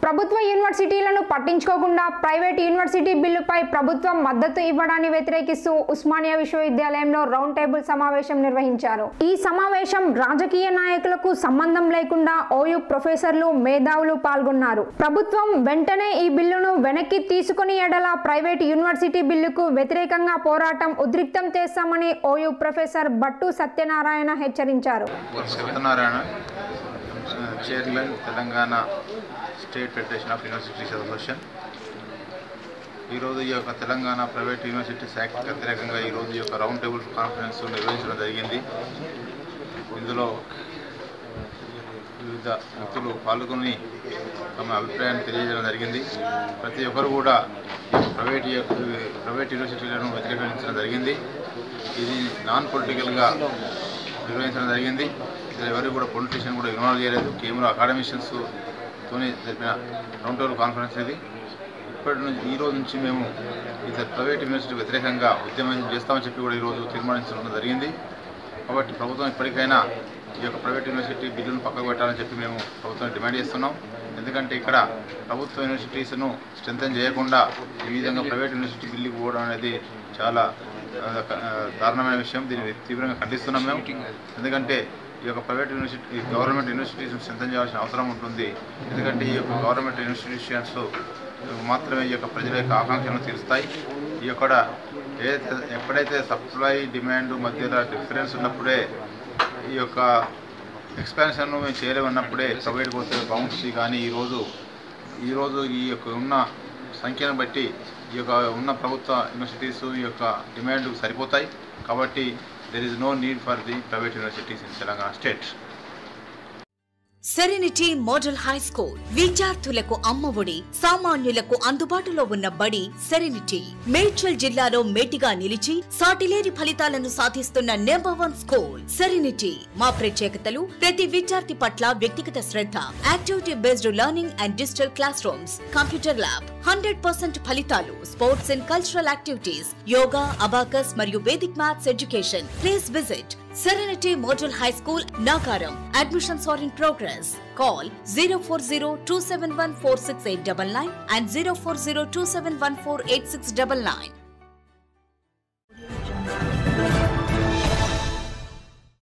ప్రభుత్వ యూనివర్సిటీలను పట్టించుకోకుండా private university బిల్లుపై ప్రభుత్వం మద్దతు ఇవ్వడాన్ని వ్యతిరేకిస్తూ ఉస్మానియా విశ్వవిద్యాలయంలో రౌండ్ టేబుల్ సమావేశం నిర్వహించారు ఈ సమావేశం రాజకీయ నాయకులకు సంబంధం లేకుండా ఓయూ ప్రొఫెసర్లు మేధావులు పాల్గొన్నారు ప్రభుత్వం వెంటనే ఈ బిల్లును వెనక్కి తీసుకుని ఎడల ప్రైవేట్ యూనివర్సిటీ బిల్లుకు వ్యతిరేకంగా పోరాటం ఉద్రిక్తం చేస్తామని ఓయూ ప్రొఫెసర్ బట్టు సత్యనారాయణ హెచ్చరించారు Satyanarayana chairman Telangana state federation of universities association ఈరోజు ఈ యొక్క తెలంగాణ ప్రైవేట్ యూనివర్సిటీస్ యాక్ట్ వ్యతిరేకంగా ఈరోజు ఈ యొక్క రౌండ్ టేబుల్ కాన్ఫరెన్స్ నిర్వహించడం జరిగింది ఇందులో వివిధ వ్యక్తులు పాల్గొని తమ అభిప్రాయాన్ని తెలియజేయడం జరిగింది ప్రతి ఒక్కరు కూడా ఈ యొక్క ప్రైవేట్ ప్రైవేట్ యూనివర్సిటీలను వ్యతిరేకించడం జరిగింది ఇది నాన్ పొలిటికల్గా నిర్వహించడం జరిగింది ఇందులో ఎవరు కూడా పొలిటీషియన్ కూడా ఇన్వాల్వ్ చేయలేదు కేవలం అకాడమిషియన్స్ తోనే జరిపిన రౌండ్ టేబుల్ కాన్ఫరెన్స్ ఇది ఇప్పటి నుంచి ఈ రోజు నుంచి మేము ఇతర ప్రైవేట్ యూనివర్సిటీ వ్యతిరేకంగా ఉద్యమం చేస్తామని చెప్పి కూడా ఈరోజు తీర్మానించడం జరిగింది కాబట్టి ప్రభుత్వం ఇప్పటికైనా ఈ యొక్క ప్రైవేట్ యూనివర్సిటీ బిల్లును పక్కకు పెట్టాలని చెప్పి మేము ప్రభుత్వం డిమాండ్ చేస్తున్నాం ఎందుకంటే ఇక్కడ ప్రభుత్వ యూనివర్సిటీస్ను స్ట్రెంథన్ చేయకుండా ఈ విధంగా ప్రైవేట్ యూనివర్సిటీ బిల్లుకి పోవడం అనేది చాలా ఆ, ఆ, దారుణమైన విషయం దీన్ని తీవ్రంగా ఖండిస్తున్నాం మేము ఎందుకంటే ఈ యొక్క private university government universities strengthen చేయాల్సిన అవసరం ఉంటుంది ఎందుకంటే ఈ యొక్క గవర్నమెంట్ ఇన్స్టిట్యూషన్స్ మాత్రమే ఈ యొక్క ప్రజల యొక్క ఆకాంక్షలను తీరుస్తాయి ఈ యొక్క ఏదైతే ఎప్పుడైతే సప్లై డిమాండ్ మధ్యలో డిఫరెన్స్ ఉన్నప్పుడే ఈ యొక్క ఎక్స్పాన్షన్ మేము చేయలేమన్నప్పుడే ప్రైవేట్ పోతే బౌన్సీ కానీ ఈరోజు ఈరోజు ఈ యొక్క ఉన్న సంఖ్యను బట్టి ఈ యొక్క ఉన్న ప్రభుత్వ యూనివర్సిటీస్ ఈ యొక్క డిమాండ్ సరిపోతాయి కాబట్టి there is no need for the private universities in Telangana state serenity model high school విద్యార్థులకు అమ్మఒడి సామాన్యులకు అందుబాటులో ఉన్న బడి సెరెనిటీ మేడ్చల్ జిల్లాలో మేటిగా నిలిచి సాటిలేని ఫలితాలను సాధిస్తున్న నెంబర్ వన్ స్కూల్ సెరెనిటీ మా ప్రత్యేకతలు ప్రతి విద్యార్థి పట్ల వ్యక్తిగత శ్రద్ధ activity based learning and digital classrooms computer lab hundred percent ఫలితాలు sports and cultural activities yoga abacus మరియు Vedic maths education please visit Serenity Model High School, Nagaram. Admissions are in progress. Call 040 and 040 271 8699.